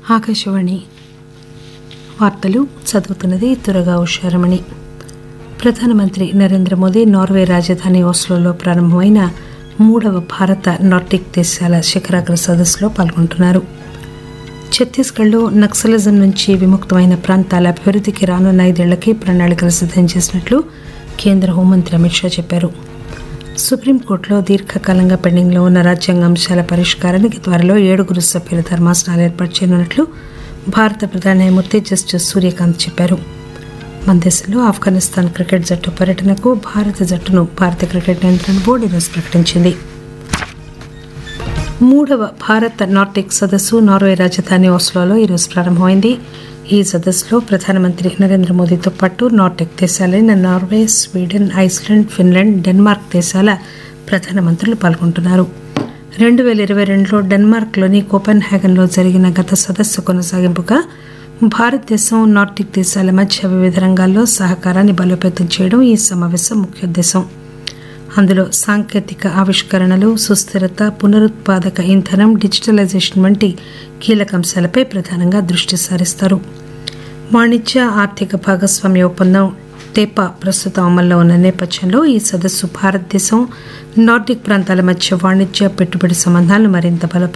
ఆకాశవాణి వార్తలు చదువుతున్నది తురగా ఉషారమణి ప్రధానమంత్రి నరేంద్ర మోదీ నార్వే రాజధాని ఓస్లోలో ప్రారంభమైన మూడవ భారత నార్డిక్ దేశాల శిఖరాగ్ర సదస్సులో పాల్గొంటున్నారు ఛత్తీస్గఢ్లో నక్సలిజం నుంచి విముక్తమైన ప్రాంతాల అభివృద్ధికి రానున్న ఐదేళ్లకి ప్రణాళికలు సిద్దం చేసినట్లు కేంద్ర హోంమంత్రి అమిత్ షా చెప్పారు సుప్రీంకోర్టులో దీర్ఘకాలంగా పెండింగ్లో ఉన్న రాజ్యాంగ అంశాల పరిష్కారానికి త్వరలో ఏడుగురు సభ్యుల ధర్మాసనాలు ఏర్పాటు చేయనున్నట్లు భారత ప్రధాన న్యాయమూర్తి జస్టిస్ సూర్యకాంత్ చెప్పారు మన దేశంలో ఆఫ్ఘనిస్తాన్ క్రికెట్ జట్టు పర్యటనకు భారత జట్టును భారత క్రికెట్ నియంత్రణ బోర్డు ఈరోజు ప్రకటించింది మూడవ భారత నార్డిక్ సదస్సు నార్వే రాజధాని ఓస్లోలో ఈరోజు ప్రారంభమైంది ఈ సదస్సులో ప్రధానమంత్రి నరేంద్ర మోదీతో పాటు నార్డిక్ దేశాలైన Norway Sweden Iceland Finland Denmark దేశాల ప్రధానమంత్రులు పాల్గొంటున్నారు రెండు వేల ఇరవై రెండులో డెన్మార్క్లోని కోపెన్ హ్యాగన్లో జరిగిన గత సదస్సు కొనసాగింపుగా భారతదేశం నార్డిక్ దేశాల మధ్య వివిధ రంగాల్లో సహకారాన్ని బలోపేతం చేయడం ఈ సమావేశం ముఖ్యోద్దేశం అందులో సాంకేతిక ఆవిష్కరణలు సుస్థిరత పునరుత్పాదక ఇంధనం డిజిటలైజేషన్ వంటి కీలక అంశాలపై ప్రధానంగా దృష్టి సారిస్తారు వాణిజ్య ఆర్థిక భాగస్వామ్య ఒప్పందం టేపా ప్రస్తుతం అమల్లో ఉన్న నేపథ్యంలో ఈ సదస్సు భారతదేశం నార్డిక్ ప్రాంతాల మధ్య వాణిజ్య పెట్టుబడి సంబంధాలను మరింత బలోపేతం